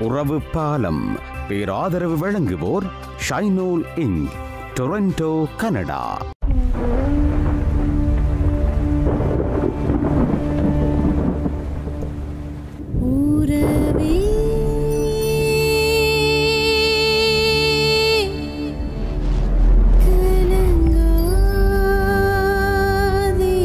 உறவு பாலம் பேராதரவு வழங்குவோர் ஷைனோல் இங்க் டொரண்டோ கனடா உறவே கலங்காதே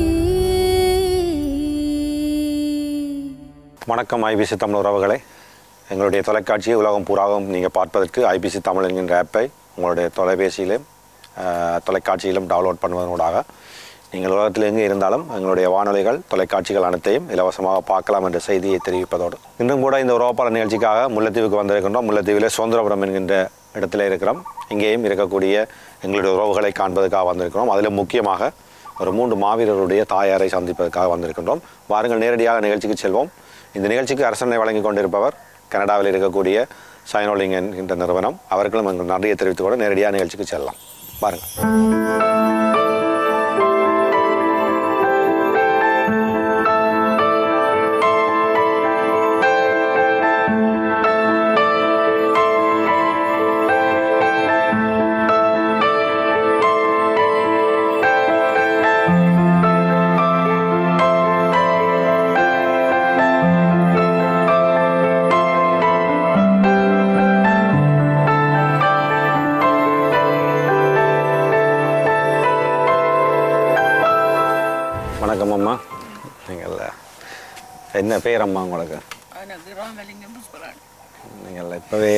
வணக்கம் ஐபிசி தமிழ் உறவுகளே எங்களுடைய தொலைக்காட்சியை உலகம் பூராகவும் நீங்கள் பார்ப்பதற்கு ஐபிசி தமிழ் என்கின்ற ஆப்பை உங்களுடைய தொலைபேசியிலும் அஹ், தொலைக்காட்சியிலும் டவுன்லோட் பண்ணுவதனூடாக நீங்கள் உலகத்தில் எங்கே இருந்தாலும் எங்களுடைய வானொலிகள் தொலைக்காட்சிகள் அனைத்தையும் இலவசமாக பார்க்கலாம் என்ற செய்தியை தெரிவிப்பதோடு இன்றும் கூட இந்த உறவுப்பாளர் நிகழ்ச்சிக்காக முல்லைத்தீவுக்கு வந்திருக்கின்றோம் முல்லைத்தீவிலே சுதந்திரபுரம் என்கின்ற இடத்திலே இருக்கிறோம் இங்கேயும் இருக்கக்கூடிய எங்களுடைய உறவுகளை காண்பதற்காக வந்திருக்கிறோம் அதிலும் முக்கியமாக ஒரு மூன்று மாவீரருடைய தாயாரை சந்திப்பதற்காக வந்திருக்கின்றோம் வாருங்கள் நேரடியாக நிகழ்ச்சிக்கு செல்வோம் இந்த நிகழ்ச்சிக்கு அரசனை வழங்கி கொண்டிருப்பவர் கனடாவில் இருக்கக்கூடிய சைனோலிங் என்கின்ற நிறுவனம் அவர்களும் எங்கள் நன்றியை தெரிவித்துக் கூட நேரடியாக நிகழ்ச்சிக்கு செல்லலாம் பாருங்கள் வணக்கம் அம்மா நீங்கள் என்ன பேர் அம்மா உங்களுக்கு எனக்கு ராமலிங்கம் புஷ்பராணி நீங்கள் இப்போவே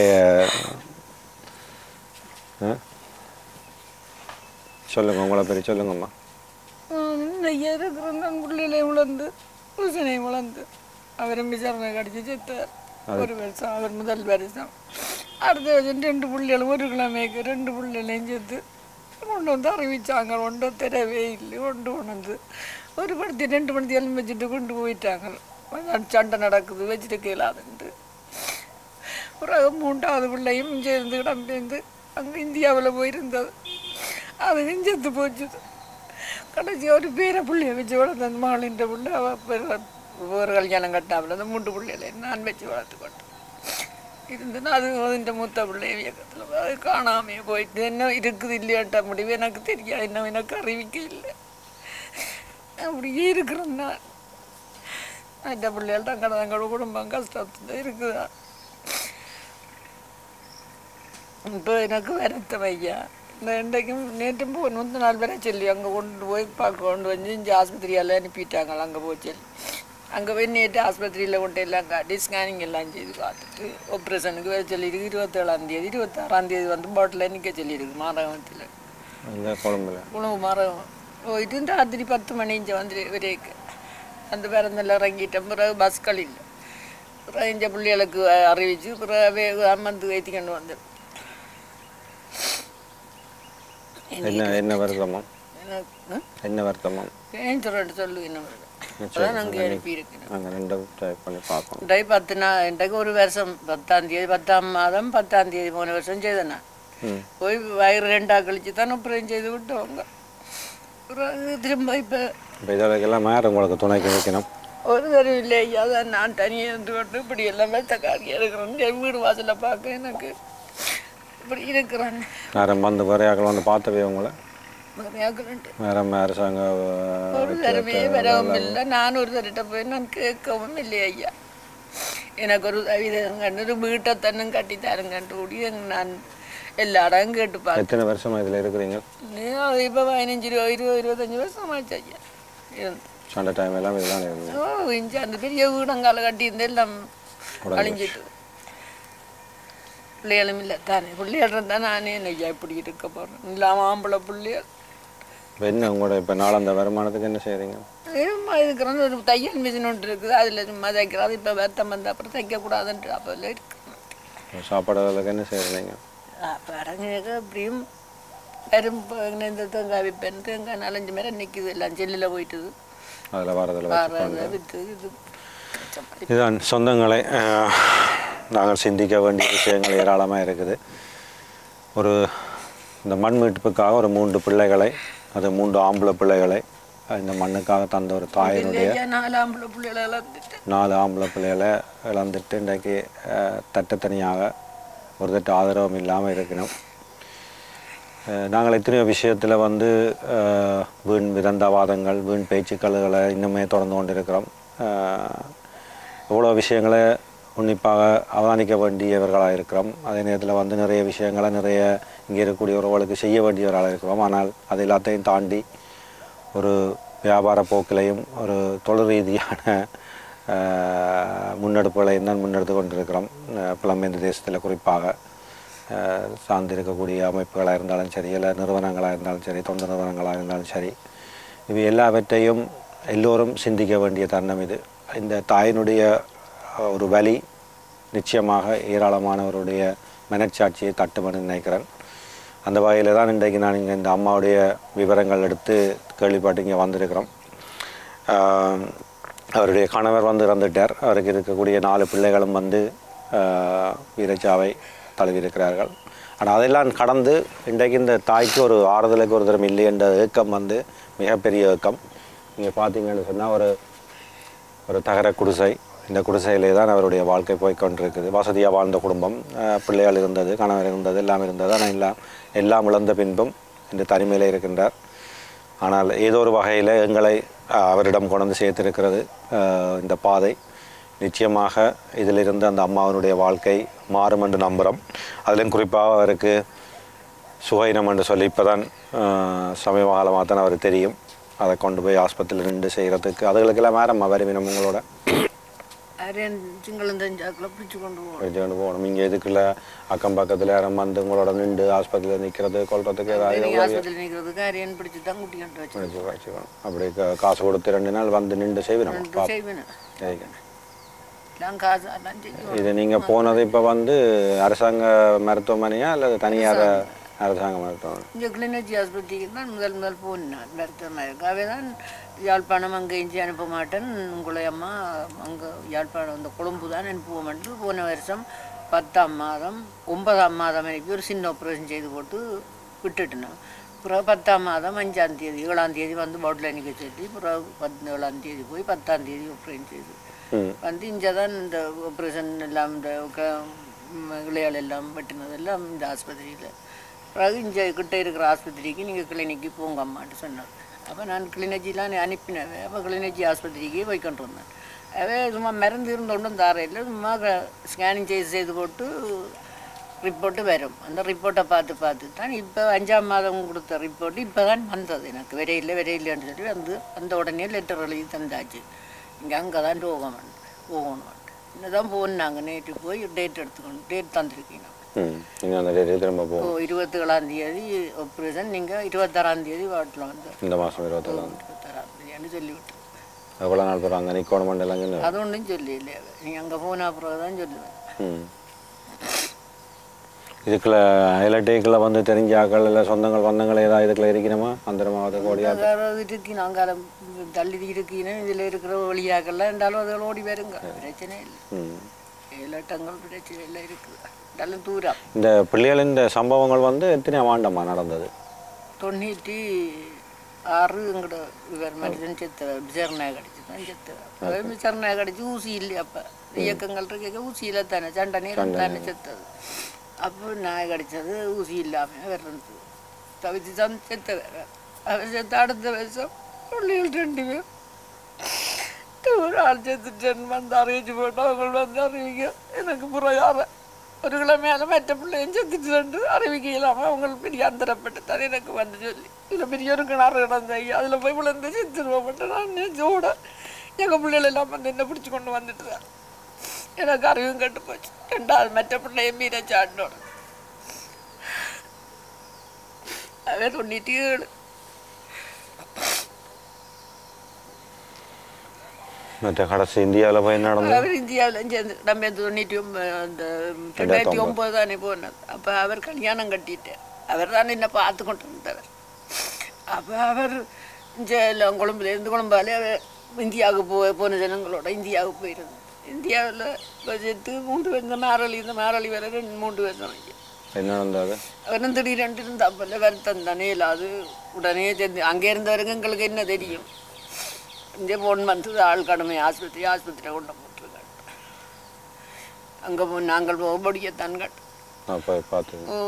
ஆ? சொல்லுங்க உங்களை பேர் சொல்லுங்கம்மா நெய்ய இருக்கிற நான் பிள்ளையிலே வளர்ந்து பூசனை வளர்ந்து அவரும் விசாரணை கடிச்சு செத்தார் ஒரு வருஷம் அவர் முதல் வருஷம் அடுத்த வருஷம் ரெண்டு பிள்ளைகளும் ஒரு கிழமைக்கு ரெண்டு பிள்ளைகளையும் சேர்த்து கொண்டு வந்து அறிவிச்சாங்க ஒன்றும் தெரியவே இல்லை ஒன்று கொண்டு வந்து ஒரு படுத்தி ரெண்டு படுத்தி எல்லாம் வச்சுட்டு கொண்டு போயிட்டாங்க அதான் சண்டை நடக்குது வச்சுட்டு கேளாதுன்ட்டு பிறகு மூன்றாவது பிள்ளையும் சேர்ந்து இடம்பெயர்ந்து அங்கே இந்தியாவில் போயிருந்தது அது செத்து போச்சு கடைசி ஒரு பேரை பிள்ளைய வச்சு வளர்த்த அந்த மகளின்ற பிள்ளை அவள் பேர் ஒரு கல்யாணம் கட்டாமல் அந்த மூன்று பிள்ளைகளை நான் வச்சு வளர்த்து கொண்டேன் இருந்தேன்னா அது അതിൻ്റെ மூத்த பிள்ளை இயக்கத்தில் அது காணாமே போயிட்டு என்ன இருக்குது இல்லையாட்ட முடிவு எனக்கு தெரியாது என்ன எனக்கு அறிவிக்க இல்லை அப்படியே இருக்கிறேன் நான் அந்த பிள்ளைகள் தங்களோட தங்களோட குடும்பம் கஷ்டத்தில் இருக்குதா இப்போ எனக்கு வருத்தம் ஐயா இந்த இன்றைக்கும் நேற்றும் போ முந்த நாள் வரை சொல்லி அங்கே கொண்டு போய் பார்க்க கொண்டு வந்து இங்கே ஆஸ்பத்திரியால் அனுப்பிட்டாங்க அங்கே போய் சொல்லி அங்கே போய் நேற்று ஆஸ்பத்திரியில் கொண்டு எல்லாம் காட்டி ஸ்கேனிங் எல்லாம் செய்து பார்த்துட்டு ஆப்ரேஷனுக்கு வர சொல்லியிருக்கு இருபத்தேழாம் தேதி இருபத்தாறாம் தேதி வந்து பாட்டில் நிற்க சொல்லியிருக்கு மாரகத்தில் இந்த குழம்புல உணவு மரம் போயிட்டு ராத்திரி பத்து மணி இங்கே வந்து வரைக்கும் அந்த பேரந்தெல்லாம் இறங்கிட்டேன் பிறகு பஸ்கள் இல்லை பிறகு இந்த பிள்ளைகளுக்கு அறிவிச்சு பிறகு வேக அம்மந்து வைத்திக்கொண்டு வந்தேன் என்ன என்ன வருத்தமா எனக்கு என்ன வருத்தமா ஏன் சொல்லிட்டு சொல்லு என்ன அதான் நாங்கள் அனுப்பியிருக்கேன் நாங்கள் ரெண்டும் ட்ரை பண்ணி பார்க்கணும் இன்றைக்கு பத்து நாள் இன்றைக்கு ஒரு வருஷம் பத்தாம் தேதி பத்தாம் மாதம் பத்தாம் தேதி மூணு வருஷம் செய்தேன் நான் ம் போய் வயிறு ரெண்டா கழிச்சு தான் அப்புறம் செய்து விட்டவங்க பிறகு திரும்ப இப்போ இப்போ இதெல்லாம் மேலே உங்களுக்கு துணைக்கு வைக்கணும் ஒரு தடவை இல்லை ஐயா அதான் நான் தனியாக இருந்து கொண்டு இப்படி எல்லாம் வெத்தக்காரியாக இருக்கிறேன் என் வீடு வாசலில் பார்க்க எனக்கு இப்படி இருக்கிறேன் நேரம் வந்து குறையாக்கள் வந்து பார்த்தவே உங்களை நிறையாக்குறேன்ட்டு வேற அரசாங்க ஒரு தடவையே வரவும் இல்லை நான் ஒரு தடவை போய் நான் கேட்கவும் இல்லை ஐயா எனக்கு ஒரு உதவி தருங்கன்னு ஒரு வீட்டை தன்னும் கட்டி தருங்கன்ட்டு கூடி நான் எல்லா இடம் கேட்டு பார்த்தேன் எத்தனை வருஷமா இதில் இருக்கிறீங்க இப்போ பதினஞ்சு இருபது இருபது இருபத்தஞ்சி வருஷம் ஆச்சு ஐயா இருந்து சண்டை டைம் எல்லாம் இதெல்லாம் இருந்தது ஓ இஞ்சி அந்த பெரிய வீடங்கால கட்டியிருந்து எல்லாம் அழிஞ்சிட்டு பிள்ளைகளும் இல்லை தானே பிள்ளைகள் இருந்தால் நானே ஐயா இப்படி இருக்க போகிறேன் இல்லாமல் ஆம்பளை பிள்ளைகள் இப்போ என்ன உங்களோட இப்போ நாளாந்த வருமானத்துக்கு என்ன செய்கிறீங்க சும்மா இருக்கிறது ஒரு தையல் மிஷின் ஒன்று இருக்குது அதில் சும்மா தைக்கிறது இப்போ வருத்தம் வந்த அப்புறம் தைக்கக்கூடாதுன்ட்டு அப்போ இருக்கு சாப்பாடுகளுக்கு என்ன செய்கிறீங்க பாருங்க அப்படியும் வெறும் இந்த தேங்காய் விற்பேன் தேங்காய் நாலஞ்சு மேரம் நிற்குது எல்லாம் செல்லில் போயிட்டுது அதில் வரதில் வர விற்று இது இதுதான் சொந்தங்களை அஹ், நாங்கள் சிந்திக்க வேண்டிய விஷயங்கள் ஏராளமாக இருக்குது ஒரு இந்த மண் மீட்புக்காக ஒரு மூன்று பிள்ளைகளை அது மூன்று ஆம்பளை பிள்ளைகளை இந்த மண்ணுக்காக தந்த ஒரு தாயினுடைய இல்லையா நாலாம் பிள்ளை பிள்ளைகளை இழந்துட்டு நாலு ஆம்பளை பிள்ளைகளை இழந்துட்டு இன்றைக்கு அஹ், தட்டத்தனியாக ஒரு தட்டு ஆதரவும் இல்லாமல் இருக்கணும் அஹ், நாங்கள் எத்தனையோ விஷயத்தில் வந்து அஹ், வீண் விதந்தாவாதங்கள் வீண் பேச்சுக்களை இன்னுமே தொடர்ந்து கொண்டிருக்கிறோம் அஹ், இவ்வளோ விஷயங்களை உன்னிப்பாக அவதானிக்க வேண்டியவர்களாக இருக்கிறோம் அதே நேரத்தில் வந்து நிறைய விஷயங்களை நிறைய இங்கே இருக்கக்கூடிய உறவுகளுக்கு செய்ய வேண்டியவர்களாக இருக்கிறோம் ஆனால் அது எல்லாத்தையும் தாண்டி ஒரு வியாபார போக்கிலையும் ஒரு தொழில் ரீதியான அஹ், முன்னெடுப்புகளையும் தான் முன்னெடுத்து கொண்டிருக்கிறோம் அஹ், புலம்பெயர்ந்த தேசத்தில் குறிப்பாக அஹ், சார்ந்திருக்கக்கூடிய அமைப்புகளாக இருந்தாலும் சரி இல்லை நிறுவனங்களாக இருந்தாலும் சரி தொண்டு நிறுவனங்களாக இருந்தாலும் சரி இவை எல்லாவற்றையும் எல்லோரும் சிந்திக்க வேண்டிய தருணம் இது இந்த தாயினுடைய அஹ், ஒரு வலி நிச்சயமாக ஏராளமானவருடைய மனச்சாட்சியை தட்டுமென்னு நினைக்கிறேன் அந்த வகையில் தான் இன்றைக்கு நான் இங்கே இந்த அம்மாவுடைய விவரங்கள் எடுத்து கேள்விப்பட்டு இங்கே வந்திருக்கிறோம் ஆஹ், அவருடைய கணவர் வந்து இறந்துட்டார் அவருக்கு இருக்கக்கூடிய நாலு பிள்ளைகளும் வந்து ஆஹ், வீரச்சாவை தழுவியிருக்கிறார்கள் ஆனால் அதெல்லாம் கடந்து இன்றைக்கு இந்த தாய்க்கு ஒரு ஆறுதலுக்கு ஒரு தரம் இல்லை என்ற ஏக்கம் வந்து மிகப்பெரிய ஏக்கம் நீங்கள் பார்த்தீங்கன்னு சொன்னால் ஒரு ஒரு தகர குடிசை இந்த குடிசையிலே தான் அவருடைய வாழ்க்கை போய் கொண்டிருக்குது வசதியாக வாழ்ந்த குடும்பம் அஹ், பிள்ளைகள் இருந்தது கணவர் இருந்தது எல்லாம் இருந்தது ஆனால் எல்லாம் எல்லாம் இழந்த பின்பும் இந்த தனிமையிலே இருக்கின்றார் ஆனால் ஏதோ ஒரு வகையில் எங்களை அஹ், அவரிடம் கொண்டு வந்து சேர்த்திருக்கிறது அஹ், இந்த பாதை நிச்சயமாக இதிலிருந்து அந்த அம்மாவினுடைய வாழ்க்கை மாறும் என்று நம்புகிறோம் அதிலும் குறிப்பாக அவருக்கு சுகைனம் என்று சொல்லி இப்போ தான் சமீப காலமாக தான் அவருக்கு தெரியும் அதை கொண்டு போய் ஆஸ்பத்திரியில் நின்று செய்கிறதுக்கு அதுகளுக்கெல்லாம் வேறம்மா வருவினம் உங்களோட அரேன் சிங்களம் தெரிஞ்சாக்கில் பிடிச்சு கொண்டு போகணும் வச்சுக்கொண்டு போகணும் இங்கே இதுக்குள்ள அக்கம் பக்கத்தில் யாரும் வந்து உங்களோட நின்று ஆஸ்பத்திரியில் நிற்கிறது கொள்றதுக்கு ஏதாவது நீ உதவி ஆஸ்பத்திரியில் நிற்கிறதுக்கு அரேன் பிடிச்சி தான் குட்டி கண்டு வச்சு வச்சு வச்சுக்கணும் அப்படி கா- காசு கொடுத்து ரெண்டு நாள் வந்து நின்று செய்வினோம் ரெண்டு செய்வேன் சரிங்க எல்லாம் காசு எல்லாம் செய்யும் இது நீங்கள் போனது இப்போ வந்து அரசாங்க மருத்துவமனையா அல்லது தனியார் அரசாங்க மருத்துவமனை இங்கே கிளிநொச்சி ஆஸ்பத்திரிக்கு தான் முதல் முதல் போனேன் மருத்துவமனைக்கு அவை தான் யாழ்ப்பாணம் அங்கே இஞ்சி அனுப்ப மாட்டேன் உங்களை அம்மா அங்கே யாழ்ப்பாணம் அந்த கொழும்பு தான் அனுப்புவோம்ட்டு போன வருஷம் பத்தாம் மாதம் ஒன்பதாம் மாதம் எனக்கு ஒரு சின்ன ஆப்ரேஷன் செய்து போட்டு விட்டுட்டேன் பிறகு பத்தாம் மாதம் அஞ்சாம் தேதி ஏழாம் தேதி வந்து பாட்டில் நிற்க சொல்லி பிறகு பதினேழாம் தேதி போய் பத்தாம் தேதி ஆப்ரேஷன் செய்து ம் வந்து இங்கே தான் இந்த ஆப்ரேஷன் எல்லாம் இந்த க ம், இலையாள் எல்லாம் வெட்டினதெல்லாம் இந்த ஆஸ்பத்திரியில் பிறகு இங்கே கிட்ட இருக்கிற ஆஸ்பத்திரிக்கு நீங்கள் கிளினிக்கு போங்க அம்மான்னு சொன்னார் அப்போ நான் கிளிநொச்சிலாம் அனுப்பினேன் அப்போ கிளிநொச்சி ஆஸ்பத்திரிக்கு போய் கொண்டு வந்தேன் அவே சும்மா மருந்து இருந்தோண்டும் தாரையில் சும்மா ஸ்கேனிங் செய்து செய்து போட்டு ரிப்போர்ட்டு வரும் அந்த ரிப்போர்ட்டை பார்த்து பார்த்து தான் இப்போ அஞ்சாம் மாதம் கொடுத்த ரிப்போர்ட் இப்போ தான் வந்தது எனக்கு விரையில் விரையில்லைன்னு சொல்லி வந்து வந்த உடனே லெட்டர் எழுதி தந்தாச்சு இங்கே அங்கே தான் போகணும் போகணும் இன்னதான் போனாங்க நேற்று போய் டேட் எடுத்துக்கணும் டேட் தந்திருக்கீங்க ம் நீங்கள் அந்த டேட்டு திரும்ப இப்போ போகும் இருபத்தேழாம் தேதி ஆப்ரேஷன் நீங்கள் இருபத்தாறாம் தேதி வாட்டில் வந்து இந்த மாதம் இருபத்தேழு இருபத்தாறாம் தேதின்னு சொல்லிவிட்டு எவ்வளோ நாள் போகிறோம் அங்கே நிற்கணும் மண்டலம் சொன்னேன் அது ஒன்றும் சொல்லி இல்லையா நீங்கள் அங்கே போன அப்புறம் தான் சொல்லுவேன் ம் இதுக்குள்ள ஐலட்டேக்குள்ள வந்து தெரிஞ்ச ஆக்கள் இல்லை சொந்தங்கள் பந்தங்கள் ஏதாவது இதுக்குள்ள இருக்கணுமா அந்த மாவட்ட கோடியா யாராவது இருக்கணும் அங்கே தள்ளி இருக்கணும் இதில் இருக்கிற வழியாக்கெல்லாம் இருந்தாலும் அதுகள் ஓடி வருங்க பிரச்சனை இல்லை ம் இலட்டங்கள் பிரச்சனை இல்லை இருக்குது நல்ல தூரம் இந்த பிள்ளைகளின் இந்த சம்பவங்கள் வந்து எத்தனை ஆண்டம்மா நடந்தது தொண்ணூற்றி ஆறு எங்கட இவர் மனிதன் செத்த விசாரணை கடிச்சு தான் செத்த விசாரணை கடிச்சு ஊசி இல்லை அப்போ இயக்கங்கள் இருக்க ஊசியில் தானே சண்டை நேரம் தானே செத்தது அப்போ நாய் கடிச்சது ஊசி இல்லாமல் விரந்து தவிச்சு தான் செத்த வேற அவர் செத்த அடுத்த வருஷம் பிள்ளைகள் ரெண்டு பேர் ஒரு ஆள் செத்துட்டேன் வந்து அறிவிச்சு போட்டு அவங்க வந்து அறிவிக்க எனக்கு புறையாத ஒரு கிழமையால மற்ற பிள்ளையும் செத்துட்டு ரெண்டு அறிவிக்க இல்லாமல் அவங்க பெரிய அந்தரப்பட்டு தான் எனக்கு வந்து சொல்லி இதில் பெரிய ஒரு கிணறு கிடந்தாங்க அதில் போய் விழுந்து செத்துருவோம் நான் நெஞ்சோட எங்கள் பிள்ளைகள் எல்லாம் வந்து என்ன பிடிச்சி கொண்டு வந்துட்டு தான் எனக்கு அறிவும் கெட்டு போச்சு ரெண்டாவது மற்ற பிள்ளையும் மீற சாடினோட அவ தொண்ணூற்றி ஏழு மற்ற கடைசி இந்தியாவில் போய் என்ன நடந்தது அவர் இந்தியாவில் சேர்ந்து நம்ம இந்த தொண்ணூற்றி ஒன்பது அந்த ரெண்டாயிரத்தி ஒம்பது தானே போனது அப்போ அவர் கல்யாணம் கட்டிட்டார் அவர் தான் என்ன பார்த்து கொண்டு இருந்தவர் அப்போ அவர் இங்கே எல்லாம் கொழும்புலேருந்து கொழும்பாலே அவர் இந்தியாவுக்கு போ போன ஜனங்களோட இந்தியாவுக்கு போயிருந்தது இந்தியாவில் பட்ஜெட்டு மூன்று பேர் இந்த மேரளி இந்த மேரளி வேலை ரெண்டு மூன்று பேர் தான் இங்கே என்ன நடந்தது அவனும் திடீரென்று இருந்தா போல வருத்தம் தானே இல்லை அது உடனே தெரிஞ்சு அங்கே இருந்தவருக்கு எங்களுக்கு என்ன தெரியும் இங்கே போன் வந்தது ஆள் கடமை ஆஸ்பத்திரி ஆஸ்பத்திரியை கொண்டு போட்டுருக்காங்க அங்கே போ நாங்கள் போகபடியத்தான் கட்டு நான் போய் பார்த்து ஓ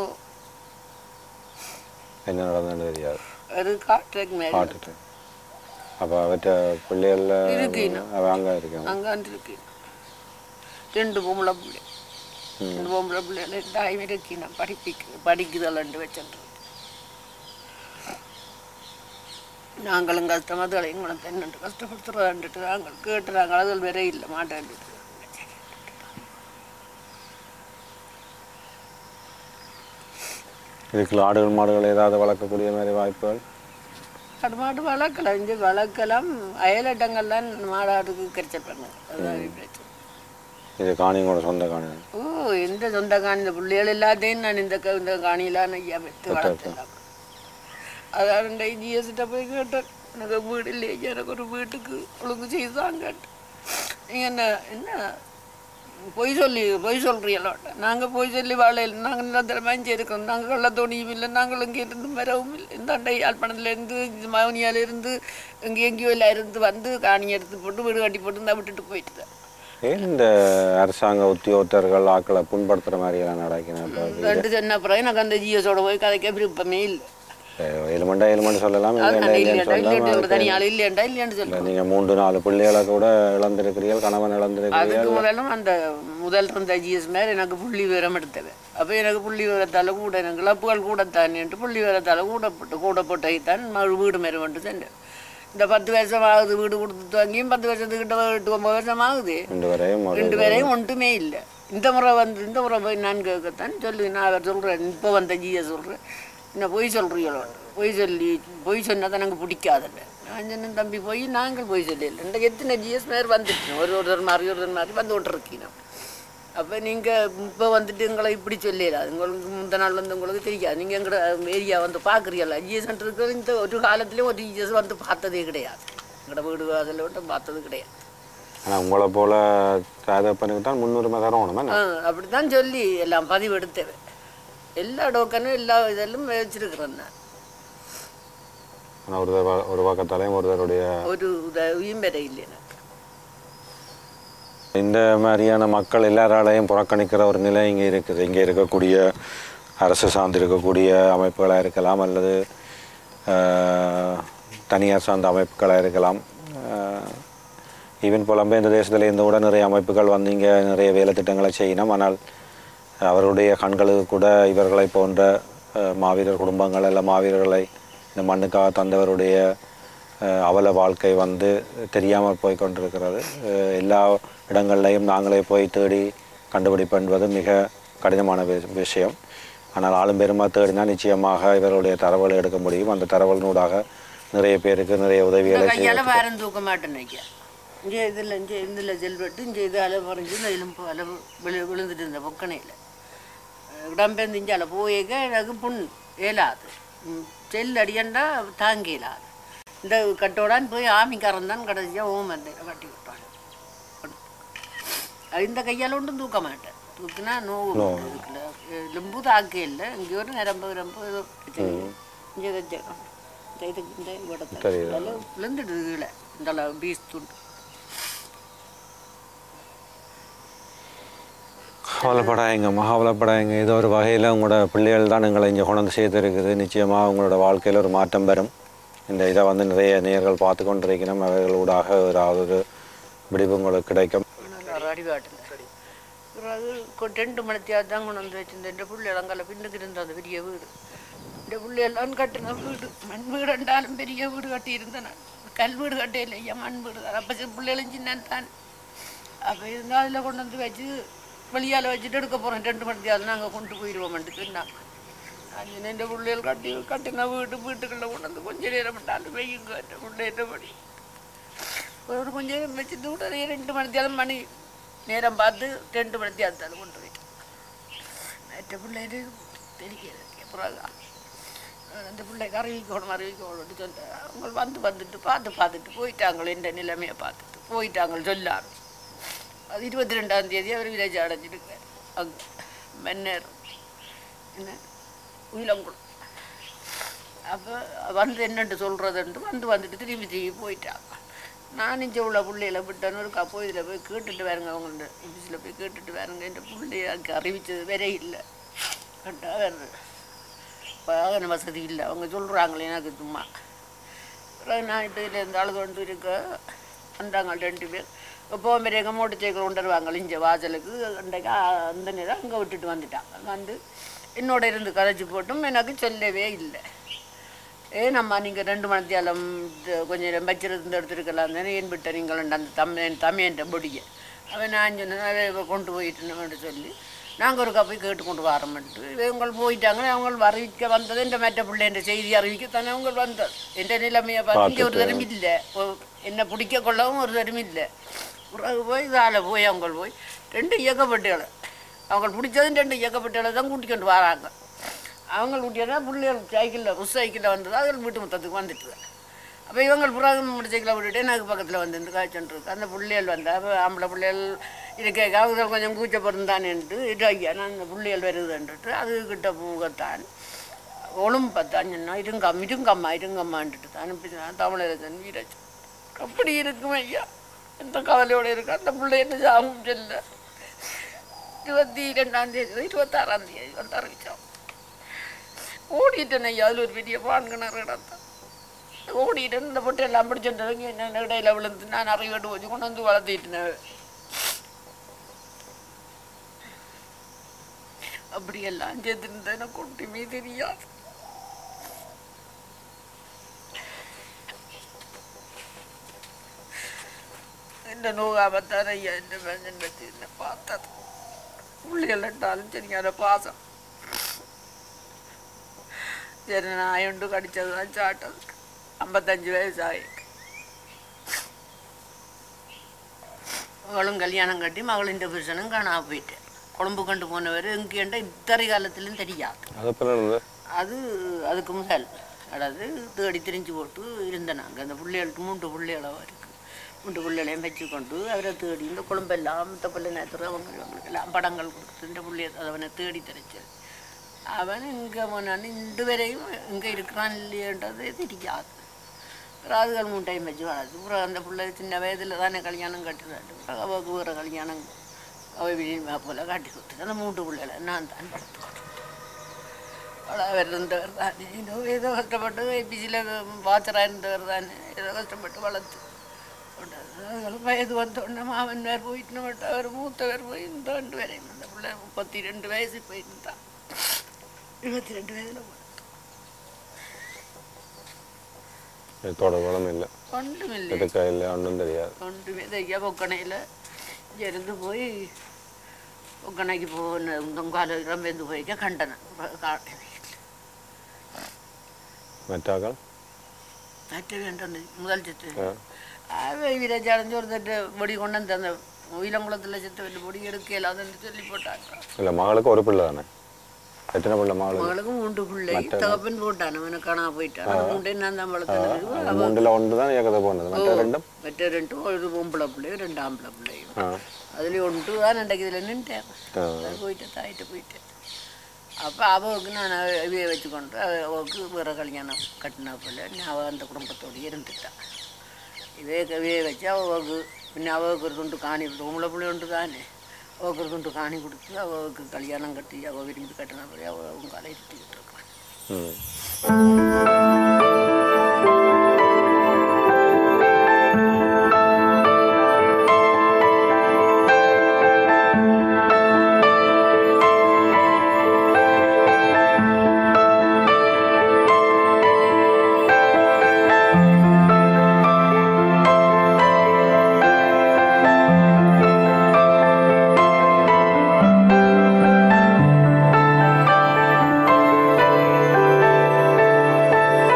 என்ன நடந்ததுன்னு தெரியாது அது காட்டுறதுக்கு மேலே பார்த்துட்டு அப்போ அவற்ற பிள்ளைகளில் இருக்குண்ணா. அவன் அங்கே இருக்காங்க அங்கே இருக்கு ரெண்டு பொம்பளை பிள்ளை ரெண்டு பொம்பளை பிள்ளைகள் ரெண்டாயிரம் இருக்கணும் படிப்பிக்கு படிக்குதலண்டு வச்சுட்டு நாங்களும் கஷ்டமாக தலைங்களை தென்னண்டு கஷ்டப்படுத்துறதாண்டுட்டு நாங்கள் கேட்டுறாங்க அதில் வேற இல்லை மாட்டேன் இதுக்குள்ள ஆடுகள் மாடுகள் ஏதாவது வளர்க்கக்கூடிய மாதிரி வாய்ப்புகள் ஆடு மாடு வளர்க்கலாம் இங்கே வளர்க்கலாம் அயலட்டங்கள்லாம் மாடாடுக்கு கரிச்சல் பண்ணுங்க அதுதான் பிரச்சனை இது காணிங்களோட சொந்த காணி ஓ எந்த சொந்த காணி இந்த பிள்ளைகள் எல்லாத்தையும் நான் இந்த க- இந்த காணிலாம் ஐயா வெத்து வளர்த்தலாம் அதான் இந்த ஜிஎஸ்கிட்ட போய் கேட்டேன் எனக்கு வீடு இல்லையா எனக்கு ஒரு வீட்டுக்கு ஒழுங்கு செய்து தான் கேட்டேன் நீங்கள் என்ன என்ன பொய் சொல்லி பொய் சொல்கிறீங்களோ நாங்கள் பொய் சொல்லி வாழையில் நாங்கள் நிரந்தரமாக இருக்கோம் நாங்கள் கள்ள தோணியும் இல்லை நாங்கள் இங்கே இருந்து வரவும் இல்லை இந்த அண்டை யாழ்ப்பாணத்துலேருந்து மவனியாலேருந்து இங்கே எங்கேயோ எல்லாம் இருந்து வந்து காணி எடுத்து போட்டு வீடு கட்டி போட்டு இருந்தால் விட்டுட்டு போயிட்டு தான் ஏன் இந்த அரசாங்க உத்தியோகத்தர்கள் ஆக்களை புண்படுத்துகிற மாதிரி எல்லாம் நடக்கணும் இப்போ ரெண்டு சொன்ன அப்புறம் எனக்கு அந்த ஜிஎஸோட போய் கதைக்க விருப்பமே இல்லை எலுமண்டா எலுமண்டு சொல்லலாம் இல்லை அது இல்லை இல்லையாண்டா இல்லைன்னு இல்லையாண்டு ஒரு சொல்லலாம் தனி ஆள் இல்லையாண்டா இல்லையாண்டு சொல்லுவோம் நீங்கள் மூன்று நாலு பிள்ளைகளை கூட இழந்திருக்கிறீர்கள் கணவன் இழந்திருக்கிறீர்கள் அதுக்கு முதலும் அந்த முதல் இருந்த ஜிஎஸ் மேலே எனக்கு புள்ளி விவரம் எடுத்தது அப்போ எனக்கு புள்ளி விவரத்தால் கூட எனக்கு இழப்புகள் கூடத்தானேன்ட்டு புள்ளி விவரத்தால் கூட போட்டு கூட போட்டதைத்தான் மறு வீடு மேலே வந்து சென்றேன் இந்த பத்து வருஷம் ஆகுது வீடு கொடுத்து வாங்கியும் பத்து வருஷத்துக்கிட்ட எட்டு ஒன்பது வருஷம் ஆகுது ரெண்டு வரையும் ஒரு ரெண்டு பேரையும் ஒன்றுமே இல்லை இந்த முறை வந்து இந்த முறை போய் நான் கேட்கத்தான் சொல்லி நான் அவர் சொல்கிறேன் இப்போ வந்த ஜியை சொல்கிறேன் என்ன பொய் சொல்கிறீங்களோ பொய் சொல்லி பொய் சொன்னால் தான் எனக்கு பிடிக்காதுல்ல நான் சொன்னேன் தம்பி போய் நாங்கள் பொய் சொல்லல இந்த எத்தனை ஜிஎஸ் மேர் வந்துட்டு ஒரு ஒருத்தர் மாதிரி ஒருத்தர் மாதிரி வந்து விட்டுருக்கீங்க அப்போ நீங்கள் இப்போ வந்துட்டு எங்களை இப்படி சொல்லல உங்களுக்கு முந்த நாள் வந்து உங்களுக்கு தெரியாது நீங்கள் எங்களோட ஏரியா வந்து பார்க்குறீங்களா ஜிஎஸ் இருக்கிற இந்த ஒரு காலத்துலேயும் ஒரு ஜிஎஸ் வந்து பார்த்ததே கிடையாது எங்களோட வீடு அதில் விட்டு பார்த்தது கிடையாது ஆனால் உங்களை போல தகப்பனுக்கு தான் முன்னுரிமை தரணும் என்ன ஆ அப்படித்தான் சொல்லி எல்லாம் பதிவு எடுத்தேன் எல்லா டோக்கனும் எல்லா இதெல்லாம் வச்சிருக்கிறேன் நான் ஆனால் ஒரு தடவை- ஒரு பக்கத்தாலையும் ஒருத்தருடைய ஒரு உதவியும் வர இல்லை எனக்கு இந்த மாதிரியான மக்கள் எல்லாராலையும் புறக்கணிக்கிற ஒரு நிலை இங்கே இருக்குது இங்கே இருக்கக்கூடிய அரசு சார்ந்து இருக்கக்கூடிய அமைப்புகளாக இருக்கலாம் அல்லது ஆஹ், தனியார் சார்ந்த அமைப்புகளாக இருக்கலாம் ஈவன் புலம்பெயர்ந்த தேசத்தில் இருந்து கூட நிறைய அமைப்புகள் வந்து இங்கே நிறைய வேலை திட்டங்களை செய்யணும் ஆனால் அவருடைய கண்களுக்கு கூட இவர்களை போன்ற ஆஹ், மாவீரர் குடும்பங்கள் அல்ல மாவீரர்களை இந்த மண்ணுக்காக தந்தவருடைய அஹ் அவல வாழ்க்கை வந்து தெரியாமல் போய் கொண்டிருக்கிறது அஹ் எல்லா இடங்கள்லையும் நாங்களே போய் தேடி கண்டுபிடிப்பது மிக கடினமான வி- விஷயம் ஆனால் ஆளும் பெருமா தேடினா நிச்சயமாக இவருடைய தரவுகளை எடுக்க முடியும் அந்த தரவலினூடாக நிறைய பேருக்கு நிறைய உதவிகளை செய்ய கையால் வேறம் தூக்க மாட்டேன் ஐயா இங்கே இதில் இங்கே இதில் செல்வெட்டு இங்கே இது அலை பறிஞ்சு இந்த எலும்பு அலை விழு விழுந்துட்டு இருந்த பொக்கனையில் இடம்பெயர்ந்து இங்கே அலை போயேக்க எனக்கு புண் இயலாது ம், செல் அடியண்டா தாங்க இயலாது இந்த கட்டோடான் போய் ஆமிக்காரன் தான் கடைசியாக ஓமந்தையில் கட்டி விட்டான் அது இந்த கையால் ஒன்றும் தூக்க மாட்டேன் தூக்கினா நோவு இருக்குல்ல எலும்பு தாக்க இல்லை இங்கே ஒரு நிரம்பு நிரம்பு ஏதோ பிரச்சனை இங்கே வச்சேன் இந்த இதுக்கு இந்த இடத்துல தெரியுது. இதெல்லாம் விழுந்துடுது கீழே இந்த பீஸ் துண்டு கவலைப்படாதீங்கம்மா கவலைப்படாதீங்க ஏதோ ஒரு வகையில் உங்களோட பிள்ளைகள் தான் எங்களை இங்கே கொண்டு வந்து சேர்த்துருக்குது நிச்சயமாக உங்களோட வாழ்க்கையில் ஒரு மாற்றம் வரும் இந்த இதை வந்து நிறைய நேர்கள் பார்த்து கொண்டிருக்கணும் அவர்களூடாக ஏதாவது ஒரு விடிவு உங்களுக்கு கிடைக்கும் ஒரு அடிவாட்டில் பிறகு கொ- ரெண்டு மணித்தியாக தான் கொண்டு வந்து வச்சிருந்தேன் இந்த பிள்ளைகளங்கல்ல பின்னுக்கு இருந்த அந்த பெரிய வீடு இந்த பிள்ளையெல்லாம் கட்டின வீடு மண் வீடு ரெண்டாலும் பெரிய வீடு கட்டியிருந்தேன் நான் கல் வீடு கட்டையில் ஐயா மண் வீடு தான் அப்போ பிள்ளைகளும் சின்ன தான் அப்போ இருந்தால் அதில் கொண்டு வந்து வச்சு வெளியால் வச்சுட்டு எடுக்க போகிறோம் ரெண்டு மணித்தியாவது நாங்கள் கொண்டு போயிடுவோம்ட்டு சொன்னாங்க அஞ்சு இந்த பிள்ளைகள் கட்டி கட்டின வீடு வீட்டுக்குள்ளே கொண்டு வந்து கொஞ்சம் நேரம் விட்டாலும் வெய்யுங்க பிள்ளையிட்டபடி ஒரு கொஞ்சம் நேரம் வச்சுட்டு உடனே ரெண்டு மணித்தியாலும் மணி நேரம் பார்த்து ரெண்டு மணித்தியாலத்தாலும் கொண்டு போயிட்டோம் மற்ற பிள்ளைட்டு தெரியாது அப்புறம் அந்த பிள்ளைக்கு அறிவிக்கணும் அறிவிக்கணும்னு சொல்ல அவங்க வந்து வந்துட்டு பார்த்து பார்த்துட்டு போயிட்டாங்களே இந்த நிலைமையை பார்த்துட்டு போயிட்டாங்க சொல்லாம அது இருபத்தி ரெண்டாம் தேதி அவர் வில்லேஜ் அடைஞ்சிருக்கார் அங்கே மன்னர் என்ன உயிலங்குளம் அப்போ வந்து என்னென்று சொல்கிறதுன்ட்டு வந்து வந்துட்டு திரும்பி திரும்பி போயிட்டாங்க நான் இங்கே உள்ள பிள்ளையில விட்டேன்னு ஒரு கப்போ இதில் போய் கேட்டுட்டு வேறுங்க அவங்கள்ட்ட ஆஃபீஸில் போய் கேட்டுட்டு வேறுங்க இந்த பிள்ளைய அங்கே அறிவிச்சது வேற இல்லை கண்டா வருது வாகன வசதி இல்லை அவங்க சொல்கிறாங்களே எனக்கு சும்மா பிறகு நான் இதுலேருந்து அழுது கொண்டு இருக்க வந்தாங்க ரெண்டு பேர் இப்போ பெரிய மோட்டர் சைக்கிள் கொண்டு வருவாங்க இங்கே வாசலுக்கு அன்றைக்கு அந்த நேரம் அங்கே விட்டுட்டு வந்துட்டாங்க வந்து என்னோட இருந்து கதைச்சி போட்டும் எனக்கு சொல்லவே இல்லை ஏன் அம்மா நீங்கள் ரெண்டு மணத்தியாலம் கொஞ்சம் நேரம் வச்சிருந்து எடுத்துருக்கலாம் தானே ஏன் விட்ட நீங்கள் அந்த தம்ம தமையன்ற பொடிய அவன் நான் சொன்னேன் அவன் இவ கொண்டு போயிட்டுன்னு சொல்லி நாங்கள் ஒரு போய் கேட்டு கொண்டு வரோம்ட்டு இவங்க போயிட்டாங்க அவங்க அறிவிக்க வந்தது இந்த மற்ற பிள்ளைன்ற செய்தி அறிவிக்கத்தானே அவங்க வந்தது என்ற நிலைமையை பார்த்து இங்கே ஒரு தரம் இல்லை ஓ, என்னை பிடிக்க கொள்ளவும் ஒரு தரம் இல்லை பிறகு போய் இதால் போய் அவங்க போய் ரெண்டு இயக்கப்பட்டுகளை அவங்க பிடிச்சதும் ரெண்டு இயக்கப்பட்டுகளை தான் கூட்டிக் கொண்டு வராங்க அவங்க ஊட்டியதா பிள்ளைகள் சைக்கிளில் புஷ் சைக்கிளில் வந்தது அதில் வீட்டு மொத்தத்துக்கு வந்துட்டு அப்போ இவங்க புறாக மோட்டர் சைக்கிளை விட்டுட்டு எனக்கு பக்கத்தில் வந்து இந்த காய்ச்சல் இருக்கு அந்த பிள்ளைகள் வந்தா அப்போ ஆம்பளை பிள்ளைகள் இருக்க அவங்க கொஞ்சம் கூச்சப்படுந்தானேன்ட்டு இது ஐயா நான் இந்த பிள்ளைகள் வருதுன்ட்டு அது கிட்ட போகத்தான் ஒழும் பார்த்தான் சொன்னா இருங்கம் இருங்கம்மா இருங்கம்மான்ட்டு தான் அனுப்பிச்சான் தமிழரசன் வீரஜ் அப்படி இருக்கும் ஐயா எந்த கவலையோட இருக்கு அந்த பிள்ளை என்ன சாகும் சொல்ல இருபத்தி ரெண்டாம் தேதி இருபத்தாறாம் தேதி வந்து அறிவிச்சோம் ஓடிட்டேன் ஐயா அதில் ஒரு பெரிய பான்கிணறு இடத்த ஓடிட்டேன் இந்த பொட்டை எல்லாம் பிடிச்சிட்டு என்ன இடையில விழுந்து நான் அறிவிட்டு போச்சு கொண்டு வந்து வளர்த்திட்டேன் அப்படியெல்லாம் செய்திருந்தேன் எனக்கு ஒன்றுமே தெரியாது இந்த நோகாமத்தான் ஐயா இந்த மஞ்சள் வச்சு என்ன பார்த்தது பிள்ளைகள் என்றாலும் சரியான பாசம் சரி நாயுண்டு கடிச்சது தான் சாட்டது ஐம்பத்தஞ்சு வயசு ஆகி மகளும் கல்யாணம் கட்டி மகளின் புருஷனும் காணாம போயிட்டேன் கொழும்பு கொண்டு போனவர் எங்கேண்ட இத்தனை காலத்திலும் தெரியாது அது எப்போ நடந்தது அது அதுக்கு முதல் அதாவது தேடி திரிஞ்சு போட்டு இருந்தேன் நாங்கள் அந்த பிள்ளைகளுக்கு மூன்று பிள்ளைகளோ இருக்கு மூன்று பிள்ளைகளையும் வச்சு கொண்டு அவரை தேடி இந்த குழம்பெல்லாம் மற்ற பிள்ளை நேரத்தில் அவங்க இவங்களுக்கு எல்லாம் படங்கள் கொடுத்து இந்த பிள்ளைய அவனை தேடி தெரிச்சது அவன் இங்கே போனான்னு இன்று வரையும் இங்கே இருக்கிறான் இல்லையன்றதே தெரியாது ராதுகள் மூணு டைம் வச்சு வளர்த்து அப்புறம் அந்த பிள்ளை சின்ன வயதில் தானே கல்யாணம் கட்டுறாரு அப்புறம் அவளுக்கு வேறு கல்யாணம் அவள் விழிமா போல் காட்டி கொடுத்துட்டு அந்த மூன்று பிள்ளைகளை நான் தான் வளர்த்து அவர் இருந்தவர் தானே இன்னும் ஏதோ கஷ்டப்பட்டு ஏபிசியில் வாச்சராக இருந்தவர் தானே ஏதோ கஷ்டப்பட்டு வளர்த்து கொண்டாரு. வயது வந்தோடனே மாமன் வேறு போயிட்டு விட்டு அவர் மூத்தவர் போய் இந்த ரெண்டு வரையும் அந்த பிள்ளை முப்பத்தி ரெண்டு வயசு போயிருந்தான் இருபத்தி ரெண்டு வயதில் போய் இதோட குளம் இல்லை ஒன்றும் இல்லை எதுக்கா இல்லை ஒன்றும் தெரியாது ஒன்றுமே தையா பொக்கணையில் இருந்து போய் பொக்கணைக்கு போன தொங்கால ரம்பேந்து போய்க்க கண்டனம் മറ്റാക്കൾ മറ്റേ വേണ്ടത് മുതൽ ചെത്ത് ആ. വിരജാടഞ്ഞ് കൊടുത്തിട്ട് പൊടി കൊണ്ടുവന്ന് തന്ന ഉയിലംകുളത്തിലെ ചെത്ത് വലിയ പൊടി എടുക്കുകയില്ല അതെന്ന് ചൊല്ലിപ്പോട്ടാക്ക ഇല്ല മകൾക്ക് ഒരു പിള്ള തന്നെ എത്ര പിള്ള മകള് மகளுக்கு மூன்று பிள்ளை தகப்பன் போட்டான் அவனை காணா போயிட்டான் அந்த மூண்டை நான் தான் வளர்த்தது മൂന്നില ഉണ്ട് തന്നെ ഏകത പോകുന്നത് മറ്റേ രണ്ടും மற்ற ரெண்டும் ஒரு பொம்பளை பிள்ளையும் ரெண்டு ஆம்பளை பிள்ளையும் ആ அதுலேயும் ஒன்று தான் ரெண்டைக்கு இதில் நின்ட்டேன் ആ. அது போயிட்டேன் தாயிட்ட போயிட்டேன் அப்போ அவளுக்கு நான் இவையை வச்சுக்கொண்டு அவ- அவளுக்கு வேறு கல்யாணம் கட்டினா போல நான் அவள் அந்த குடும்பத்தோடு இருந்துட்டான் இதே கவியை வச்சு அவளுக்கு பின்ன அவளுக்கு ஒரு துண்டு காணி கொடுத்து உங்களை பிள்ளை உண்டு தானே அவளுக்கு ஒரு துண்டு காணி கொடுத்து அவளுக்கு கல்யாணம் கட்டி அவள் விரும்பி கட்டினா போய் அவள் அவங்க அலையிட்டு இருக்கான் ഉം. ஆ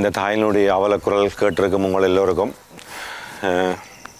இந்த தாயினுடைய அவலக்குரல் கேட்டிருக்கும் உங்கள் எல்லோருக்கும் அஹ்,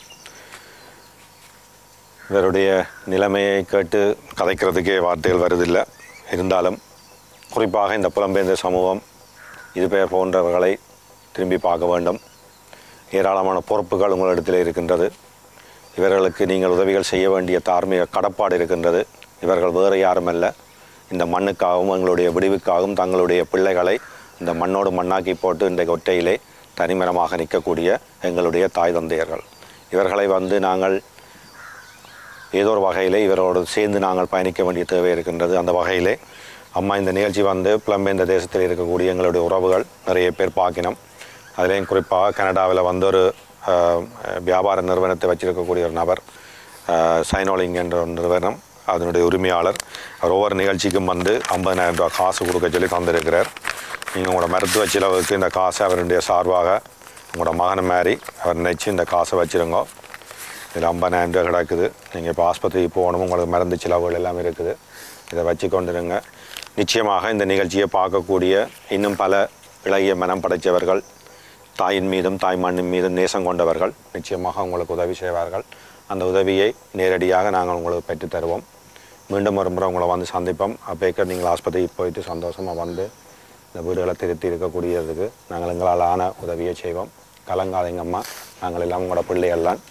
இவருடைய நிலைமையை கேட்டு கதைக்கிறதுக்கே வார்த்தைகள் வருதில்லை இருந்தாலும் குறிப்பாக இந்த புலம்பெயர்ந்த சமூகம் இது பெயர் போன்றவர்களை திரும்பி பார்க்க வேண்டும் ஏராளமான பொறுப்புகள் உங்களிடத்தில் இருக்கின்றது இவர்களுக்கு நீங்கள் உதவிகள் செய்ய வேண்டிய தார்மீக கடப்பாடு இருக்கின்றது இவர்கள் வேறு யாருமல்ல இந்த மண்ணுக்காகவும் எங்களுடைய விடிவுக்காகவும் தங்களுடைய பிள்ளைகளை இந்த மண்ணோடு மண்ணாக்கி போட்டு இன்றைக்கு ஒற்றையிலே தனிமரமாக நிற்கக்கூடிய எங்களுடைய தாய் தந்தையர்கள் இவர்களை வந்து நாங்கள் ஏதோ ஒரு வகையிலே இவரோடு சேர்ந்து நாங்கள் பயணிக்க வேண்டிய தேவை இருக்கின்றது அந்த வகையிலே அம்மா இந்த நிகழ்ச்சி வந்து புலம்பெயர்ந்த தேசத்தில் இருக்கக்கூடிய எங்களுடைய உறவுகள் நிறைய பேர் பார்க்கினோம் அதுலேயும் குறிப்பாக கனடாவில் வந்து ஒரு அஹ், வியாபார நிறுவனத்தை வச்சிருக்கக்கூடிய ஒரு நபர் அஹ், சைனோலிங் என்ற ஒரு நிறுவனம் அதனுடைய உரிமையாளர் அவர் ஒவ்வொரு நிகழ்ச்சிக்கும் வந்து ஐம்பதாயிரம் ரூபாய் காசு கொடுக்க சொல்லி தந்திருக்கிறார் நீங்கள் உங்களோட மருத்துவ செலவுக்கு இந்த காசை அவருடைய சார்பாக உங்களோட மகனை மாறி அவர் நினைச்சு இந்த காசை வச்சிருங்க இதில் ஐம்பதாயிரம் ரூபாய் கிடக்குது நீங்கள் இப்போ ஆஸ்பத்திரிக்கு போகணும் உங்களுக்கு மருந்து செலவுகள் எல்லாம் இருக்குது இதை வச்சு கொண்டுருங்க நிச்சயமாக இந்த நிகழ்ச்சியை பார்க்கக்கூடிய இன்னும் பல இளைய மனம் படைத்தவர்கள் தாயின் மீதும் தாய் மண்ணின் மீதும் நேசம் கொண்டவர்கள் நிச்சயமாக உங்களுக்கு உதவி செய்வார்கள் அந்த உதவியை நேரடியாக நாங்கள் உங்களுக்கு பெற்றுத் தருவோம் மீண்டும் ஒரு முறை உங்களை வந்து சந்திப்போம் அப்போக்க நீங்கள் ஆஸ்பத்திரிக்கு போயிட்டு சந்தோஷமாக வந்து இந்த வீடுகளை திருத்தி இருக்கக்கூடியதுக்கு நாங்கள் எங்களால் ஆன உதவியை செய்வோம் கலங்காதீங்க அம்மா நாங்கள் எல்லாம் உங்களோட பிள்ளைகள்லாம்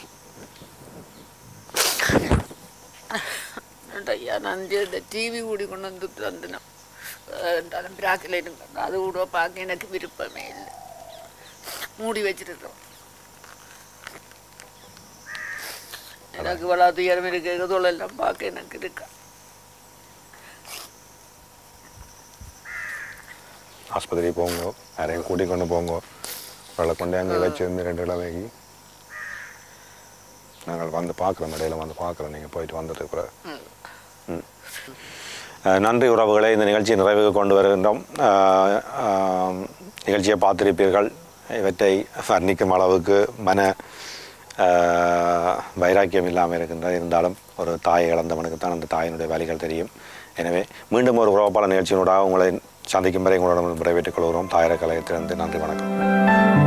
ஐயா நான் இந்த டிவி கூடி கொண்டு வந்து தந்தினோம் இருந்தாலும் பிராக்கில் இருங்க அது கூட பார்க்க எனக்கு விருப்பமே இல்லை மூடி வச்சிருக்கோம் எனக்கு இவ்வளோ துயரம் இருக்கு தொழிலெல்லாம் பார்க்க எனக்கு இருக்கா ஆஸ்பத்திரி போங்க யாரையும் கூட்டிக் கொண்டு போங்க அவளை கொண்டு அங்கே வச்சிருந்து ரெண்டு கிழமைக்கு நாங்கள் வந்து பார்க்குறோம் இடையில வந்து பார்க்குறோம் நீங்கள் போயிட்டு வந்துட்டு கூட அஹ் நன்றி உறவுகளை இந்த நிகழ்ச்சியை நிறைவுக்கு கொண்டு வருகின்றோம் அஹ் ஆம், நிகழ்ச்சியை பார்த்திருப்பீர்கள் இவற்றை வர்ணிக்கும் அளவுக்கு மன அஹ், வைராக்கியம் இல்லாமல் இருக்கின்றது இருந்தாலும் ஒரு தாயை இழந்தவனுக்கு தான் அந்த தாயினுடைய வழிகள் தெரியும் எனவே மீண்டும் ஒரு உறவுப்பாளர் நிகழ்ச்சியினூடாக உங்களை சந்திக்கும் வரை உங்களிடம் விடைபெற்றுக் கொள்கிறோம் தாயர கலையத்திலிருந்து நன்றி வணக்கம்